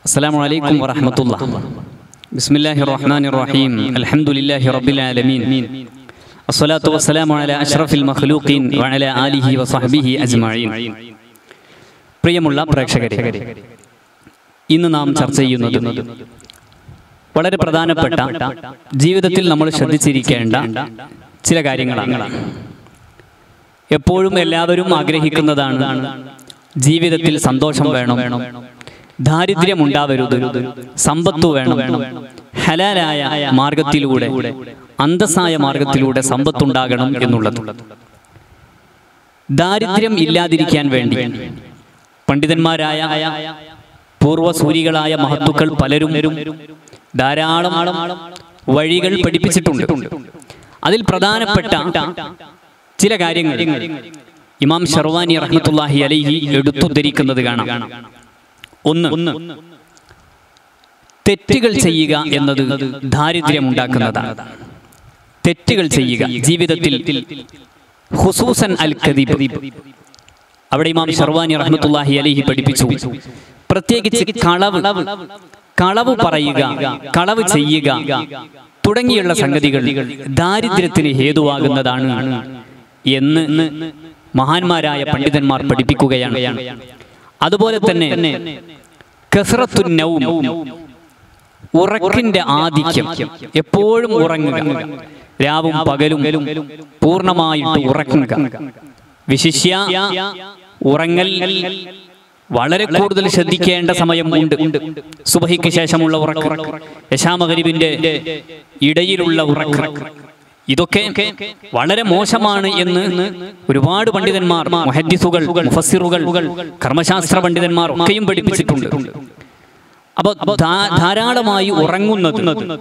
السلام عليكم ورحمة الله بسم الله الرحمن الرحيم الحمد لله رب العالمين الصلاة والسلام على أشرف المخلوقين وعلى آله وصحبه أجمعين പ്രിയമുള്ള പ്രേക്ഷകരെ ഇന്ന് നാം ചർച്ച ചെയ്യുന്നത് വളരെ പ്രധാനപ്പെട്ട ജീവിതത്തിൽ നമ്മൾ ശ്രദ്ധിച്ചിരിക്കേണ്ട ചില കാര്യങ്ങളാണ് എപ്പോഴും എല്ലാവരും ആഗ്രഹിക്കുന്നതാണ് ജീവിതത്തിൽ സന്തോഷം വേണം ദാരിദ്ര്യം ഉണ്ടാവരുത് സമ്പത്ത് വേണം ഹലാലായ മാർഗത്തിലൂടെ അന്തസ്സായ മാർഗത്തിലൂടെ സമ്പത്തുണ്ടാകണം എന്നുള്ളത് ദാരിദ്ര്യം ഇല്ലാതിരിക്കാൻ വേണ്ടി പണ്ഡിതന്മാരായ പൂർവസൂരികളായ മഹത്തുക്കൾ പലരും ധാരാളം വഴികൾ പഠിപ്പിച്ചിട്ടുണ്ട് അതിൽ പ്രധാനപ്പെട്ട ചില കാര്യങ്ങൾ ഇമാം ഷർവാനി റഹ്മത്തുല്ലാഹി അലൈഹി എടുത്തുദ്ധരിക്കുന്നത് കാണാം ഒന്ന് തെറ്റുകൾ ചെയ്യുക എന്നത് ദാരിദ്ര്യം ഉണ്ടാക്കുന്നതാണ് തെറ്റുകൾ ചെയ്യുക ജീവിതത്തിൽ ഹുസൂസൻ അൽ കദീബ് അവിടെ ഇമാം ഷർവാനി റഹ്മത്തുല്ലാഹി അലൈഹി പഠിപ്പിച്ചു പ്രത്യേകിച്ച് കളവ് കളവ് പറയുക കളവ് ചെയ്യുക തുടങ്ങിയുള്ള സംഗതികൾ ദാരിദ്ര്യത്തിന് ഹേതുവാകുന്നതാണ് എന്ന് മഹാന്മാരായ പണ്ഡിതന്മാർ പഠിപ്പിക്കുകയാണ് അതുപോലെ തന്നെ കസറത്തു നൗം ഉറക്കിന്റെ ആധിക്യം എപ്പോഴും ഉറങ്ങുക രാവും പകലും പൂർണ്ണമായിട്ട് ഉറങ്ങുക വിശിഷ്യ ഉറങ്ങൽ വളരെ കൂടുതൽ ശ്രദ്ധിക്കേണ്ട സമയം ഉണ്ട് സുബഹിക്ക് ശേഷമുള്ള ഉറക്കം യശാമഗരിബിന്റെ ഇടയിലുള്ള ഉറക്കം ഇതൊക്കെ വളരെ മോശമാണ് എന്ന് ഒരുപാട് പണ്ഡിതന്മാർ മുഹദ്ദിസുകൾ മുഫസ്സിറുകൾ കർമ്മശാസ്ത്ര പണ്ഡിതന്മാർ ഒക്കെയും പഠിപ്പിച്ചിട്ടുണ്ട് അപ്പൊ ധാരാളമായി ഉറങ്ങുന്നത്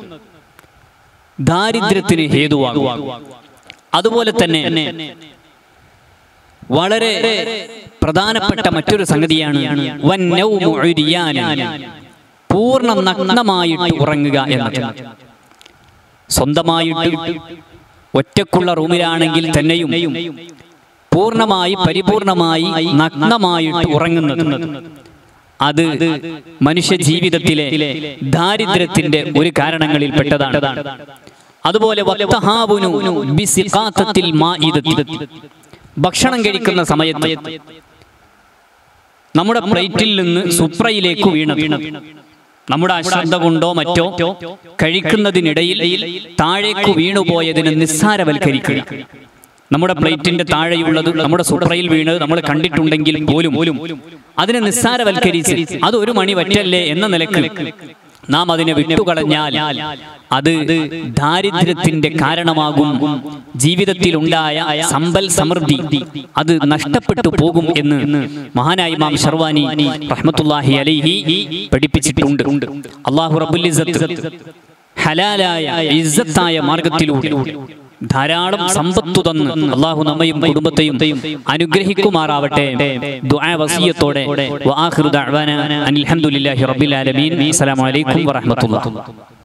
ദാരിദ്ര്യത്തിന് ഹേതുവാകും അതുപോലെ തന്നെ വളരെ പ്രധാനപ്പെട്ട മറ്റൊരു സംഗതിയാണ് പൂർണ്ണ നഗ്നമായിട്ട് ഉറങ്ങുക എന്നത് സ്വന്തമായിട്ട് ഒറ്റക്കുള്ള റൂമിലാണെങ്കിൽ തന്നെയും പൂർണ്ണമായി പരിപൂർണമായി നഗ്നമായിട്ട് ഉറങ്ങുന്നത് അത് മനുഷ്യ ജീവിതത്തിലെ ദാരിദ്ര്യത്തിന്റെ ഒരു കാരണങ്ങളിൽ പെട്ടതാണ് അതുപോലെ ഭക്ഷണം കഴിക്കുന്ന സമയത്ത് നമ്മുടെ പ്ലേറ്റിൽ നിന്ന് സുപ്രയിലേക്ക് വീണ നമ്മുടെ അശ്രദ്ധ കൊണ്ടോ മറ്റോ കഴിക്കുന്നതിനിടയിൽ താഴേക്ക് വീണുപോയതിന് നിസ്സാരവൽക്കരിക്കുക നമ്മുടെ പ്ലേറ്റിന്റെ താഴെയുള്ളത് നമ്മുടെ സുപ്രയിൽ വീണത് നമ്മൾ കണ്ടിട്ടുണ്ടെങ്കിൽ പോലും പോലും അതിനെ നിസ്സാരവൽക്കരിച്ച് അത് ഒരു മണി വറ്റല്ലേ എന്ന നിലക്ക് നാം അതിനെ വിട്ടുകളഞ്ഞാൽ അത് ദാരിദ്ര്യത്തിന്റെ കാരണമാകും ജീവിതത്തിൽ ഉണ്ടായ സമ്പൽ സമൃദ്ധി അത് നഷ്ടപ്പെട്ടു പോകും എന്ന് മഹാനായി മാം ഷർവാനി റഹ്മത്തുല്ലാഹി അലൈഹി പഠിപ്പിച്ചിട്ടുണ്ട് അള്ളാഹു റബുൽ ഹലാലായ ഇസ്സത്തായ മാർഗത്തിലൂടെ ധാരാളം സമ്പത്തു തന്ന് അള്ളാഹു നമ്മയും കുടുംബത്തെയും അനുഗ്രഹിക്കുമാറാവട്ടെ വസീയത്തോടെ അനിൽഹമുല്ലാഹി റബ്ബിൽ ആലമീൻ അസ്സലാമു അലൈക്കും വറഹ്മത്തുള്ളാഹി